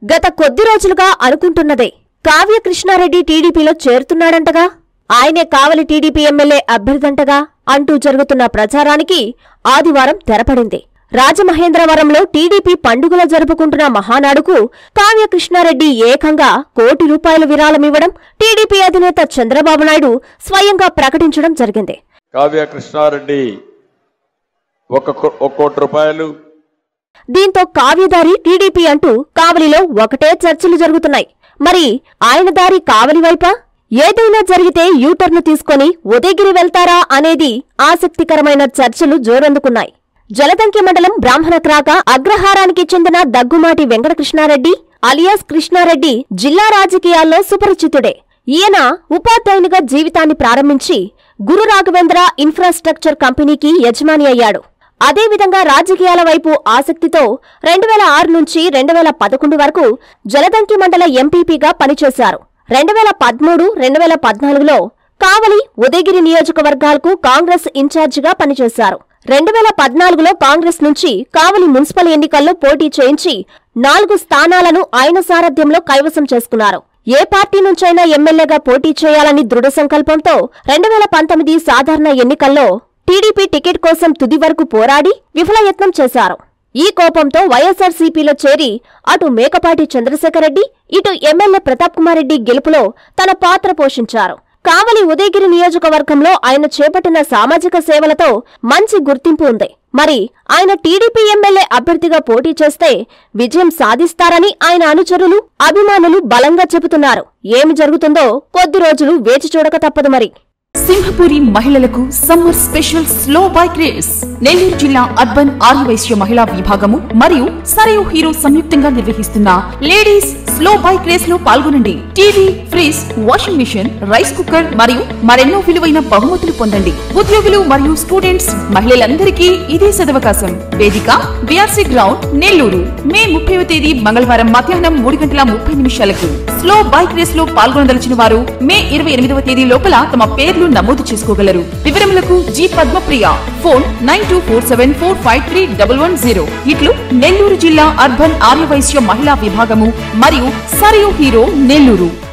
గత కొద్ది రోజులుగా అనుకుంటున్నదే కావ్య కృష్ణారెడ్డి టీడీపీలో చేరుతున్నాడంటగా ఆయనే కావలి టీడీపీ ఎమ్మెల్యే అభ్యర్థంటగా అంటూ జరుగుతున్న ప్రచారానికి ఆదివారం తెరపడింది రాజమహేంద్రవరంలో టీడీపీ పండుగల జరుపుకుంటున్న మహానాడుకు కావ్య కృష్ణారెడ్డి ఏకంగా కోటి రూపాయల విరాళమివ్వడం టీడీపీ అధినేత చంద్రబాబు నాయుడు స్వయంగా ప్రకటించడం జరిగింది కావ్య కృష్ణారెడ్డి ఒక కో- ఒక కోటి రూపాయలు దీంతో కావ్యదారి టీడీపీ అంటూ కావలిలో ఒకటే చర్చలు జరుగుతున్నాయి మరి ఆయన దారి కావలి వైపా ఏదైనా జరిగితే యూటర్న్ తీసుకొని ఉదయగిరి వెళ్తారా అనేది ఆసక్తికరమైన చర్చలు జోరందుకున్నాయి జలదంకి మండలం బ్రాహ్మణక్రాక అగ్రహారానికి చెందిన దగ్గుమాటి వెంకటకృష్ణారెడ్డి అలియాస్ కృష్ణారెడ్డి జిల్లా రాజకీయాల్లో సుపరిచితుడే ఈయన ఉపాధ్యాయునిగా జీవితాన్ని ప్రారంభించి గురు రాఘవేంద్ర ఇన్ఫ్రాస్ట్రక్చర్ కంపెనీకి యజమాని అయ్యాడు అదేవిధంగా రాజకీయాల వైపు ఆసక్తితో రెండు వేల ఆరు నుంచి రెండు వేల పదకొండు వరకు జలదంకి మండల ఎంపీపీగా పనిచేశారు రెండు వేల పదమూడు రెండు వేల పద్నాలుగులో కావలి ఉదయగిరి నియోజకవర్గాలకు కాంగ్రెస్ ఇన్ఛార్జిగా పనిచేశారు రెండు వేల పద్నాలుగులో కాంగ్రెస్ నుంచి కావలి మున్సిపల్ ఎన్నికల్లో పోటీ చేయించి నాలుగు స్థానాలను ఆయన సారథ్యంలో కైవసం చేసుకున్నారు ఏ పార్టీ నుంచైనా ఎమ్మెల్యేగా పోటీ చేయాలని దృఢ సంకల్పంతో రెండు వేల పంతొమ్మిది సాధారణ ఎన్నికల్లో టీడీపీ టికెట్ కోసం తుది వరకు పోరాడి విఫలయత్నం చేశారు ఈ కోపంతో వైఎస్ఆర్సీపీలో చేరి అటు మేకపాటి చంద్రశేఖరరెడ్డి ఇటు ఎమ్మెల్యే ప్రతాప్ కుమార్ రెడ్డి గెలుపులో తన పాత్ర పోషించారు కావలి ఉదయగిరి నియోజకవర్గంలో ఆయన చేపట్టిన సామాజిక సేవలతో మంచి గుర్తింపు ఉంది మరి ఆయన టీడీపీ ఎమ్మెల్యే అభ్యర్థిగా పోటీ చేస్తే విజయం సాధిస్తారని ఆయన అనుచరులు అభిమానులు బలంగా చెబుతున్నారు ఏమి జరుగుతుందో కొద్ది రోజులు వేచి చూడక తప్పదు మరి సింహపురి మహిళలకు summer special slow bike race Nellore జిల్లా అర్బన్ ఆర్యవైశ్య మహిళా విభాగము మరియు సరయు హీరో సంయుక్తంగా నిర్వహిస్తున్న లేడీస్ స్లో బైక్ రేస్ లో పాల్గొనండి TV fridge washing machine rice cooker మరియు మరెన్నో విలువైన బహుమతులు పొందండి ఉద్యోగులు మరియు స్టూడెంట్స్ మహిళలందరికీ ఇదే సదవకాశం వేదిక బిఆర్సీ గ్రౌండ్ నెల్లూరు మే ముప్పైవ తేదీ మంగళవారం మధ్యాహ్నం మూడు గంటల ముప్పై నిమిషాలకు స్లో బైక్ రేస్ లో పాల్గొనదలిచిన వారు మే ఇరవై ఎనిమిదవ తేదీ లోపల తమ పేర్లు నమోదు చేసుకోగలరు వివరములకు G Padmapriya phone nine two four seven four five three double one zero ఇట్లు నెల్లూరు జిల్లా అర్బన్ ఆర్యవైశ్య మహిళా విభాగము మరియు సరియు హీరో నెల్లూరు